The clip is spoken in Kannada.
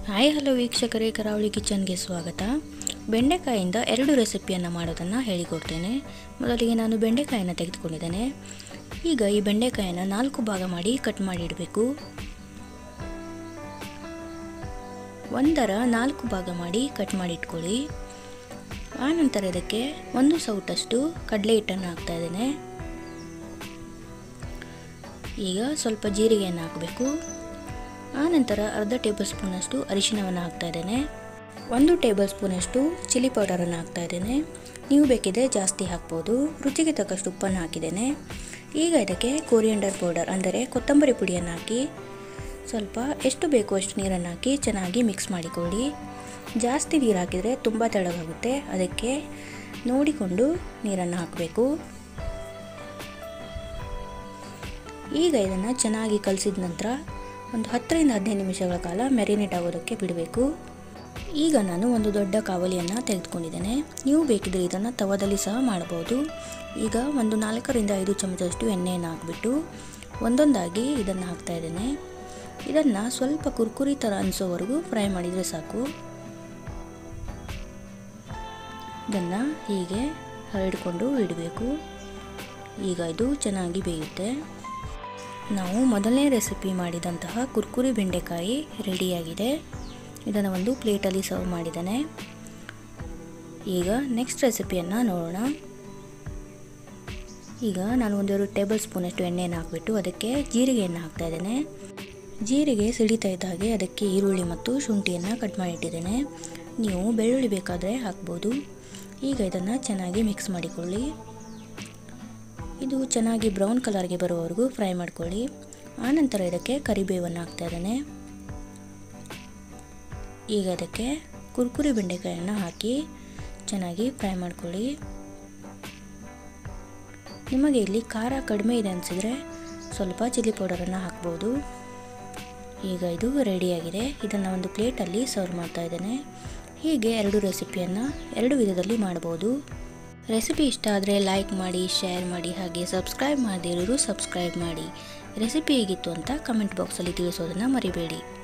ಹಾಯ್ ಹಲೋ ವೀಕ್ಷಕರೇ ಕರಾವಳಿ ಕಿಚನ್ಗೆ ಸ್ವಾಗತ ಬೆಂಡೆಕಾಯಿಂದ ಎರಡು ರೆಸಿಪಿಯನ್ನು ಮಾಡೋದನ್ನು ಹೇಳಿಕೊಡ್ತೇನೆ ಮೊದಲಿಗೆ ನಾನು ಬೆಂಡೆಕಾಯನ್ನು ತೆಗೆದುಕೊಂಡಿದ್ದೇನೆ ಈಗ ಈ ಬೆಂಡೆಕಾಯನ್ನು ನಾಲ್ಕು ಭಾಗ ಮಾಡಿ ಕಟ್ ಮಾಡಿ ಇಡಬೇಕು ಒಂದರ ನಾಲ್ಕು ಭಾಗ ಮಾಡಿ ಕಟ್ ಮಾಡಿ ಇಟ್ಕೊಳ್ಳಿ ಆನಂತರ ಇದಕ್ಕೆ ಒಂದು ಸೌಟಷ್ಟು ಕಡಲೆ ಹಿಟ್ಟನ್ನು ಹಾಕ್ತಾ ಇದ್ದೇನೆ ಈಗ ಸ್ವಲ್ಪ ಜೀರಿಗೆಯನ್ನು ಹಾಕಬೇಕು ಆನಂತರ ಅರ್ಧ ಟೇಬಲ್ ಸ್ಪೂನಷ್ಟು ಅರಿಶಿಣವನ್ನು ಹಾಕ್ತಾ ಇದ್ದೇನೆ ಒಂದು ಟೇಬಲ್ ಸ್ಪೂನಷ್ಟು ಚಿಲ್ಲಿ ಪೌಡರನ್ನು ಹಾಕ್ತಾ ಇದ್ದೇನೆ ನೀವು ಬೇಕಿದ್ರೆ ಜಾಸ್ತಿ ಹಾಕ್ಬೋದು ರುಚಿಗೆ ತಕ್ಕಷ್ಟು ಉಪ್ಪನ್ನು ಹಾಕಿದ್ದೇನೆ ಈಗ ಇದಕ್ಕೆ ಕೋರಿಯಂಡರ್ ಪೌಡರ್ ಅಂದರೆ ಕೊತ್ತಂಬರಿ ಪುಡಿಯನ್ನು ಹಾಕಿ ಸ್ವಲ್ಪ ಎಷ್ಟು ಬೇಕು ಅಷ್ಟು ನೀರನ್ನು ಹಾಕಿ ಚೆನ್ನಾಗಿ ಮಿಕ್ಸ್ ಮಾಡಿಕೊಳ್ಳಿ ಜಾಸ್ತಿ ನೀರು ಹಾಕಿದರೆ ತುಂಬ ತೆಳ್ಳಗಾಗುತ್ತೆ ಅದಕ್ಕೆ ನೋಡಿಕೊಂಡು ನೀರನ್ನು ಹಾಕಬೇಕು ಈಗ ಇದನ್ನು ಚೆನ್ನಾಗಿ ಕಲಸಿದ ನಂತರ ಒಂದು ಹತ್ತರಿಂದ ಹದಿನೈದು ನಿಮಿಷಗಳ ಕಾಲ ಮೆರಿನೇಟ್ ಆಗೋದಕ್ಕೆ ಬಿಡಬೇಕು ಈಗ ನಾನು ಒಂದು ದೊಡ್ಡ ಕಾವಲಿಯನ್ನು ತೆಗೆದುಕೊಂಡಿದ್ದೇನೆ ನೀವು ಬೇಕಿದ್ರೆ ಇದನ್ನು ತವದಲ್ಲಿ ಸಹ ಮಾಡ್ಬೋದು ಈಗ ಒಂದು ನಾಲ್ಕರಿಂದ ಐದು ಚಮಚದಷ್ಟು ಎಣ್ಣೆಯನ್ನು ಹಾಕಿಬಿಟ್ಟು ಒಂದೊಂದಾಗಿ ಇದನ್ನು ಹಾಕ್ತಾ ಇದ್ದೇನೆ ಇದನ್ನು ಸ್ವಲ್ಪ ಕುರ್ಕುರಿ ಥರ ಅನಿಸೋವರೆಗೂ ಫ್ರೈ ಮಾಡಿದರೆ ಸಾಕು ಇದನ್ನು ಹೀಗೆ ಹರಡಿಕೊಂಡು ಇಡಬೇಕು ಈಗ ಇದು ಚೆನ್ನಾಗಿ ಬೇಯುತ್ತೆ ನಾವು ಮೊದಲನೇ ರೆಸಿಪಿ ಮಾಡಿದಂತಹ ಕುರ್ಕುರಿ ಬೆಂಡೆಕಾಯಿ ರೆಡಿಯಾಗಿದೆ ಇದನ್ನು ಒಂದು ಪ್ಲೇಟಲ್ಲಿ ಸರ್ವ್ ಮಾಡಿದ್ದಾನೆ ಈಗ ನೆಕ್ಸ್ಟ್ ರೆಸಿಪಿಯನ್ನು ನೋಡೋಣ ಈಗ ನಾನು ಒಂದೆರಡು ಟೇಬಲ್ ಸ್ಪೂನಷ್ಟು ಎಣ್ಣೆಯನ್ನು ಹಾಕಿಬಿಟ್ಟು ಅದಕ್ಕೆ ಜೀರಿಗೆಯನ್ನು ಹಾಕ್ತಾ ಇದ್ದೇನೆ ಜೀರಿಗೆ ಸಿಡಿತಾ ಇದ್ದ ಹಾಗೆ ಅದಕ್ಕೆ ಈರುಳ್ಳಿ ಮತ್ತು ಶುಂಠಿಯನ್ನು ಕಟ್ ಮಾಡಿಟ್ಟಿದ್ದೇನೆ ನೀವು ಬೆಳ್ಳುಳ್ಳಿ ಬೇಕಾದರೆ ಹಾಕ್ಬೋದು ಈಗ ಇದನ್ನು ಚೆನ್ನಾಗಿ ಮಿಕ್ಸ್ ಮಾಡಿಕೊಳ್ಳಿ ಇದು ಚೆನ್ನಾಗಿ ಬ್ರೌನ್ ಕಲರ್ಗೆ ಬರುವವರೆಗೂ ಫ್ರೈ ಮಾಡ್ಕೊಳ್ಳಿ ಆನಂತರ ಇದಕ್ಕೆ ಕರಿಬೇವನ್ನು ಹಾಕ್ತಾ ಇದ್ದೇನೆ ಈಗ ಇದಕ್ಕೆ ಕುರ್ಕುರಿ ಬೆಂಡೆಕಾಯನ್ನು ಹಾಕಿ ಚೆನ್ನಾಗಿ ಫ್ರೈ ಮಾಡ್ಕೊಳ್ಳಿ ನಿಮಗೆ ಇಲ್ಲಿ ಖಾರ ಕಡಿಮೆ ಇದೆ ಅನಿಸಿದರೆ ಸ್ವಲ್ಪ ಚಿಲ್ಲಿ ಪೌಡರನ್ನು ಹಾಕ್ಬೋದು ಈಗ ಇದು ರೆಡಿಯಾಗಿದೆ ಇದನ್ನು ಒಂದು ಪ್ಲೇಟಲ್ಲಿ ಸರ್ವ್ ಮಾಡ್ತಾ ಇದ್ದೇನೆ ಹೀಗೆ ಎರಡು ರೆಸಿಪಿಯನ್ನು ಎರಡು ವಿಧದಲ್ಲಿ ಮಾಡ್ಬೋದು ರೆಸಿಪಿ ಇಷ್ಟ ಆದರೆ ಲೈಕ್ ಮಾಡಿ ಶೇರ್ ಮಾಡಿ ಹಾಗೆ ಸಬ್ಸ್ಕ್ರೈಬ್ ಮಾಡದಿರೋರು ಸಬ್ಸ್ಕ್ರೈಬ್ ಮಾಡಿ ರೆಸಿಪಿ ಹೇಗಿತ್ತು ಅಂತ ಕಮೆಂಟ್ ಬಾಕ್ಸಲ್ಲಿ ತಿಳಿಸೋದನ್ನು ಮರಿಬೇಡಿ